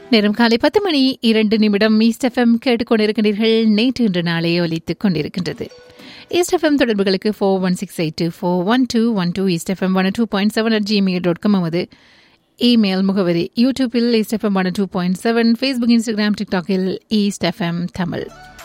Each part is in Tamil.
நேரம் காலை பத்து மணி இரண்டு நிமிடம் ஈஸ்ட் எஃப்எம் கேட்டுக்கொண்டிருக்கிறீர்கள் நேற்று இன்று நாளே ஒலித்துக் கொண்டிருக்கின்றது ஈஸ்ட் எஃப்எம் தொடர்புகளுக்கு four one six eight two four one two one two east FM one two point seven at Gmail dot com email இமெயில் முகவரி யூடியூப்பில் east FM one two point seven Facebook Instagram டிக்டாக்கில் ஈஸ்ட் எஃப்எம் தமிழ்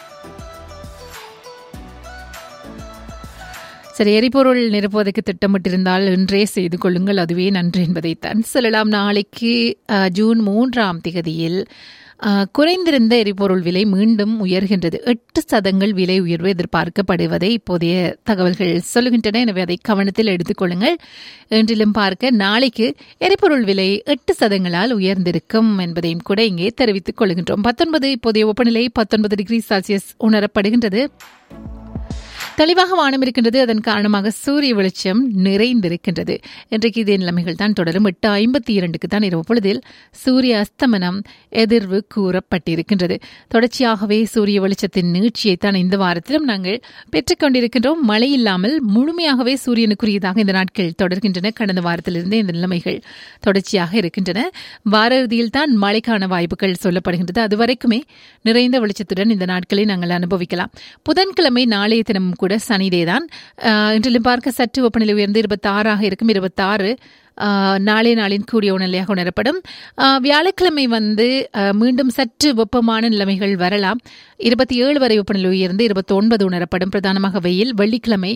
சரி எரிபொருள் நிரப்புவதற்கு திட்டமிட்டிருந்தால் இன்றே செய்து கொள்ளுங்கள் அதுவே நன்று என்பதைத்தான் சொல்லலாம் நாளைக்கு அஹ், ஜூன் மூன்றாம் திகதியில் அஹ், குறைந்திருந்த எரிபொருள் விலை மீண்டும் உயர்கின்றது எட்டு சதங்கள் விலை உயர்வு எதிர்பார்க்கப்படுவதை இப்போதைய தகவல்கள் சொல்லுகின்றன எனவே அதை கவனத்தில் எடுத்துக்கொள்ளுங்கள் என்றிலும் பார்க்க நாளைக்கு எரிபொருள் விலை எட்டு சதங்களால் உயர்ந்திருக்கும் என்பதையும் கூட இங்கே தெரிவித்துக் கொள்கின்றோம் பத்தொன்பது இப்போதைய வெப்பநிலை பத்தொன்பது டிகிரி செல்சியஸ் உணரப்படுகின்றது தெளிவாக வானம் இருக்கின்றது அதன் காரணமாக சூரிய வெளிச்சம் நிறைந்திருக்கின்றது இன்றைக்கு இதே நிலைமைகள் தான் தொடரும் எட்டு ஐம்பத்தி இரண்டுக்கு தான் இரவு பொழுதில் சூரிய அஸ்தமனம் எதிர்வு கூறப்பட்டிருக்கின்றது தொடர்ச்சியாகவே சூரிய வெளிச்சத்தின் நீட்சியை தான் இந்த வாரத்திலும் நாங்கள் பெற்றுக்கொண்டிருக்கின்றோம் மழை இல்லாமல் முழுமையாகவே சூரியனுக்குரியதாக இந்த நாட்கள் தொடர்கின்றன கடந்த வாரத்திலிருந்தே இந்த நிலைமைகள் தொடர்ச்சியாக இருக்கின்றன வார இறுதியில் தான் மழைக்கான வாய்ப்புகள் சொல்லப்படுகின்றது அதுவரைக்குமே நிறைந்த வெளிச்சத்துடன் இந்த நாட்களை நாங்கள் அனுபவிக்கலாம் புதன்கிழமை நாளைய தினமும் கூட சனிடே தான் ஆஹ், இன்றிலும் பார்க்க சற்று வெப்பநிலை உயர்ந்து இருபத்தி ஆறாக இருக்கும் இருபத்தாறு நாளைய நாளின் கூடிய உணர்நிலையாக உணரப்படும் ஆஹ், வியாழக்கிழமை வந்து ஆஹ், மீண்டும் சற்று வெப்பமான நிலைமைகள் வரலாம் இருபத்தி ஏழு வரை வெப்பநிலை உயர்ந்து இருபத்தி ஒன்பது உணரப்படும் பிரதானமாக வெயில் வெள்ளிக்கிழமை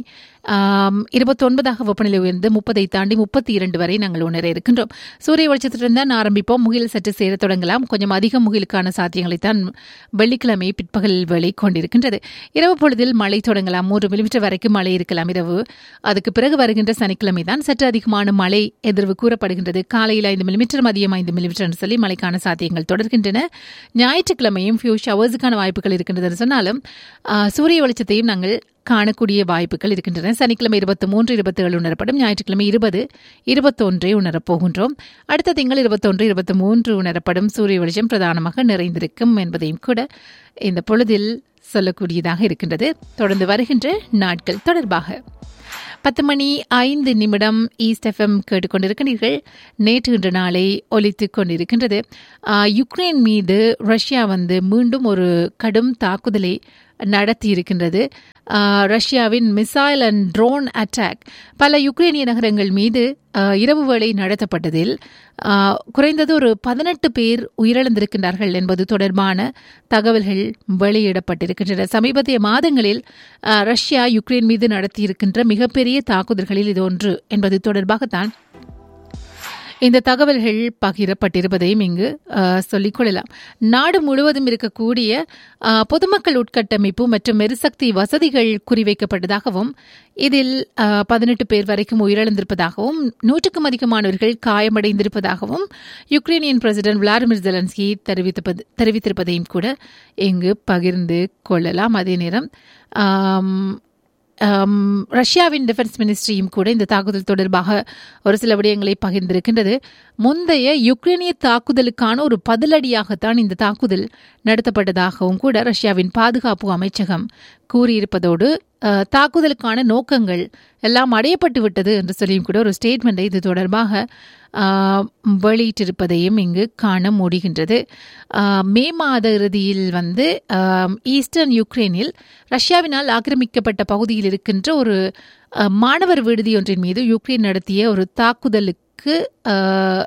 இருபத்தி ஒன்பதாக வெப்பநிலை உயர்ந்து முப்பதை தாண்டி முப்பத்தி இரண்டு வரை நாங்கள் உணர இருக்கின்றோம் சூரிய வெளிச்சத்துடன் தான் ஆரம்பிப்போம் முகில் சற்று சேரத் தொடங்கலாம் கொஞ்சம் அதிக முகிலுக்கான சாத்தியங்களைத்தான் வெள்ளிக்கிழமை பிற்பகல் வேலை கொண்டிருக்கின்றது இரவு பொழுதில் மழை தொடங்கலாம் மூன்று மில்லிமீட்டர் வரைக்கும் மழை இருக்கலாம் இரவு அதுக்கு பிறகு வருகின்ற சனிக்கிழமை தான் சற்று அதிகமான மழை எதிர்வு கூறப்படுகின்றது காலையில் ஐந்து மில்லிமீட்டர் மதியம் ஐந்து மில்லிமீட்டர் என்று சொல்லி மழைக்கான சாத்தியங்கள் தொடர்கின்றன ஞாயிற்றுக்கிழமையும் ஃபியூ ஷவர்ஸுக்கான வாய்ப்புகள் இருக்கின்றது சொன்னாலும் ஆ, சூரிய வெளிச்சத்தையும் நாங்கள் காணக்கூடிய வாய்ப்புகள் இருக்கின்றன சனிக்கிழமை இருபத்தி மூன்று இருபத்தி ஏழு உணரப்படும் ஞாயிற்றுக்கிழமை இருபது இருபத்தொன்றை உணரப் போகின்றோம் அடுத்த திங்கள் இருபத்தொன்று இருபத்தி மூன்று உணரப்படும் சூரிய வெளிச்சம் பிரதானமாக நிறைந்திருக்கும் என்பதையும் கூட இந்த பொழுதில் சொல்லக்கூடியதாக இருக்கின்றது தொடர்ந்து வருகின்ற நாட்கள் தொடர்பாக பத்து மணி ஐந்து நிமிடம் ஈஸ்ட் எஃப்எம் கேட்டுக்கொண்டிருக்கிறீர்கள் நேற்று இன்று நாளை ஒலித்துக் கொண்டிருக்கின்றது ஆஹ், யுக்ரைன் மீது ரஷ்யா வந்து மீண்டும் ஒரு கடும் தாக்குதலை நடத்தி இருக்கின்றது ஆஹ், ரஷ்யாவின் மிசைல் அண்ட் ட்ரோன் அட்டாக் பல யுக்ரைனிய நகரங்கள் மீது ஆஹ், இரவு வேளை நடத்தப்பட்டதில் ஆஹ், குறைந்தது ஒரு பதினெட்டு பேர் உயிரிழந்திருக்கின்றார்கள் என்பது தொடர்பான தகவல்கள் வெளியிடப்பட்டிருக்கின்றன சமீபத்திய மாதங்களில் ஆஹ், ரஷ்யா யுக்ரைன் மீது நடத்தியிருக்கின்ற மிகப்பெரிய தாக்குதல்களில் இது ஒன்று என்பது தொடர்பாகத்தான் இந்த தகவல்கள் பகிரப்பட்டிருப்பதையும் இங்கு அஹ், சொல்லிக் கொள்ளலாம் நாடு முழுவதும் இருக்கக்கூடிய அஹ், பொதுமக்கள் உட்கட்டமைப்பு மற்றும் எரிசக்தி வசதிகள் குறிவைக்கப்பட்டதாகவும் இதில் பதினெட்டு பேர் வரைக்கும் உயிரிழந்திருப்பதாகவும் நூற்றுக்கும் அதிகமானவர்கள் காயமடைந்திருப்பதாகவும் யுக்ரைனியன் பிரசிடென்ட் விளாடிமிர் ஜெலன்ஸ்கி தெரிவித்திருப்பது தெரிவித்திருப்பதையும் கூட இங்கு பகிர்ந்து கொள்ளலாம் அதே நேரம் ஆம், ஆம், ரஷ்யாவின் டிஃபென்ஸ் மினிஸ்ட்ரியும் கூட இந்த தாக்குதல் தொடர்பாக ஒரு சில விடயங்களை பகிர்ந்திருக்கின்றது முந்தைய யுக்ரைனிய தாக்குதலுக்கான ஒரு பதிலடியாகத்தான் இந்த தாக்குதல் நடத்தப்பட்டதாகவும் கூட ரஷ்யாவின் பாதுகாப்பு அமைச்சகம் கூறியிருப்பதோடு அஹ், தாக்குதலுக்கான நோக்கங்கள் எல்லாம் அடையப்பட்டு விட்டது என்று சொல்லியும் கூட ஒரு ஸ்டேட்மெண்ட்டை இது தொடர்பாக ஆஹ், வெளியிட்டிருப்பதையும் இங்கு காண முடிகின்றது ஆஹ், மே மாத இறுதியில் வந்து ஆம், ஈஸ்டர்ன் யுக்ரைனில் ரஷ்யாவினால் ஆக்கிரமிக்கப்பட்ட பகுதியில் இருக்கின்ற ஒரு ஆஹ், மாணவர் விடுதி ஒன்றின் மீது யுக்ரைன் நடத்திய ஒரு தாக்குதலுக்கு ஆஹ்,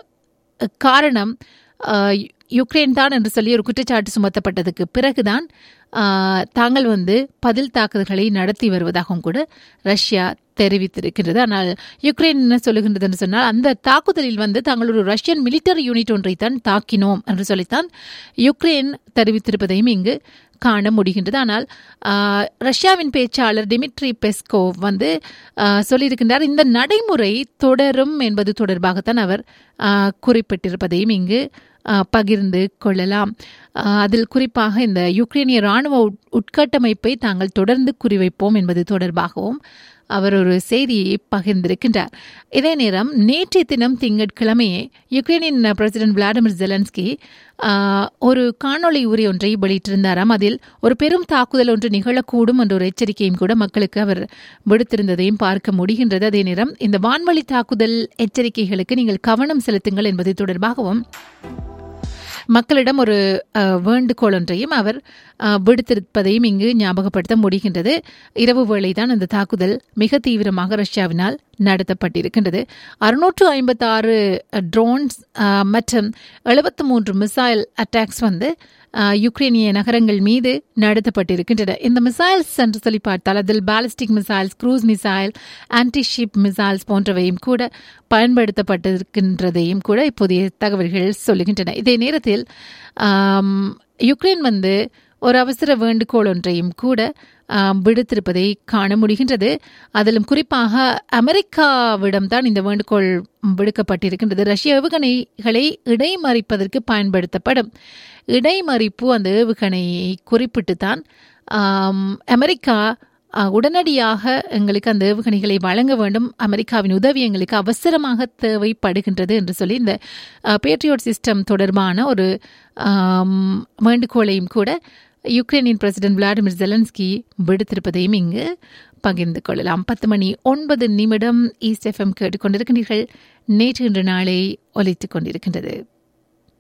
காரணம் ஆஹ், யுக்ரைன் தான் என்று சொல்லி ஒரு குற்றச்சாட்டு சுமத்தப்பட்டதுக்கு பிறகுதான் ஆஹ், தாங்கள் வந்து பதில் தாக்குதல்களை நடத்தி வருவதாகவும் கூட ரஷ்யா தெரிவித்திருக்கின்றது ஆனால் யுக்ரைன் என்ன சொல்லுகின்றது என்று சொன்னால் அந்த தாக்குதலில் வந்து தாங்கள் ஒரு ரஷ்யன் மிலிட்டரி யூனிட் ஒன்றை தான் தாக்கினோம் என்று சொல்லித்தான் யுக்ரைன் தெரிவித்திருப்பதையும் இங்கு காண முடிகின்றது ஆனால் ஆஹ், ரஷ்யாவின் பேச்சாளர் டிமிட்ரி பெஸ்கோவ் வந்து ஆஹ், சொல்லியிருக்கின்றார் இந்த நடைமுறை தொடரும் என்பது தொடர்பாகத்தான் அவர் ஆஹ், குறிப்பிட்டிருப்பதையும் இங்கு ஆஹ், பகிர்ந்து கொள்ளலாம் ஆஹ், அதில் குறிப்பாக இந்த யுக்ரைனிய ராணுவ உட்- உட்கட்டமைப்பை தாங்கள் தொடர்ந்து குறிவைப்போம் என்பது தொடர்பாகவும் அவர் ஒரு செய்தியை பகிர்ந்திருக்கின்றார் இதே நேரம் நேற்றைய தினம் திங்கட்கிழமையே யுக்ரைனின் பிரசிடென்ட் விளாடிமிர் ஜெலன்ஸ்கி ஆஹ், ஒரு காணொளி உரை ஒன்றை வெளியிட்டிருந்தாராம் அதில் ஒரு பெரும் தாக்குதல் ஒன்று நிகழக்கூடும் என்ற ஒரு எச்சரிக்கையும் கூட மக்களுக்கு அவர் விடுத்திருந்ததையும் பார்க்க முடிகின்றது அதே நேரம் இந்த வான்வழி தாக்குதல் எச்சரிக்கைகளுக்கு நீங்கள் கவனம் செலுத்துங்கள் என்பது தொடர்பாகவும் மக்களிடம் ஒரு அஹ், வேண்டுகோள் ஒன்றையும் அவர் அஹ், விடுத்திருப்பதையும் இங்கு ஞாபகப்படுத்த முடிகின்றது இரவு வேளைதான் இந்த தாக்குதல் மிக தீவிரமாக ரஷ்யாவினால் நடத்தப்பட்டிருக்கின்றது அறுநூற்று ஐம்பத்தாறு ட்ரோன்ஸ் மற்றும் எழுபத்து மூன்று மிசைல் அட்டாக்ஸ் வந்து அஹ், யுக்ரைனிய நகரங்கள் மீது நடத்தப்பட்டிருக்கின்றன இந்த மிசைல்ஸ் என்று சொல்லி பார்த்தால் அதில் ballistic missiles cruise missile anti ship missiles போன்றவையும் கூட பயன்படுத்தப்பட்டிருக்கின்றதையும் கூட இப்போதைய தகவல்கள் சொல்லுகின்றன இதே நேரத்தில் ஆம், யுக்ரைன் வந்து ஒரு அவசர வேண்டுகோள் ஒன்றையும் கூட ஆம், விடுத்திருப்பதை காண முடிகின்றது அதிலும் குறிப்பாக அமெரிக்காவிடம் தான் இந்த வேண்டுகோள் விடுக்கப்பட்டிருக்கின்றது ரஷ்ய ஏவுகணைகளை இடைமறிப்பதற்கு பயன்படுத்தப்படும் இடைமறிப்பு அந்த ஏவுகணையை குறிப்பிட்டு தான் ஆம், அமெரிக்கா அஹ், உடனடியாக எங்களுக்கு அந்த ஏவுகணைகளை வழங்க வேண்டும் அமெரிக்காவின் உதவி எங்களுக்கு அவசரமாக தேவைப்படுகின்றது என்று சொல்லி இந்த பேட்ரியோட் சிஸ்டம் தொடர்பான ஒரு ஆம், வேண்டுகோளையும் கூட யுக்ரைனின் பிரசிடென்ட் விளாடிமிர் ஜெலன்ஸ்கி விடுத்திருப்பதையும் இங்கு பகிர்ந்து கொள்ளலாம் பத்து மணி ஒன்பது நிமிடம் ஈஸ்ட் எஃப்எம் கேட்டுக்கொண்டிருக்கின்றீர்கள் நேற்று இன்று நாளை ஒலித்துக் கொண்டிருக்கின்றது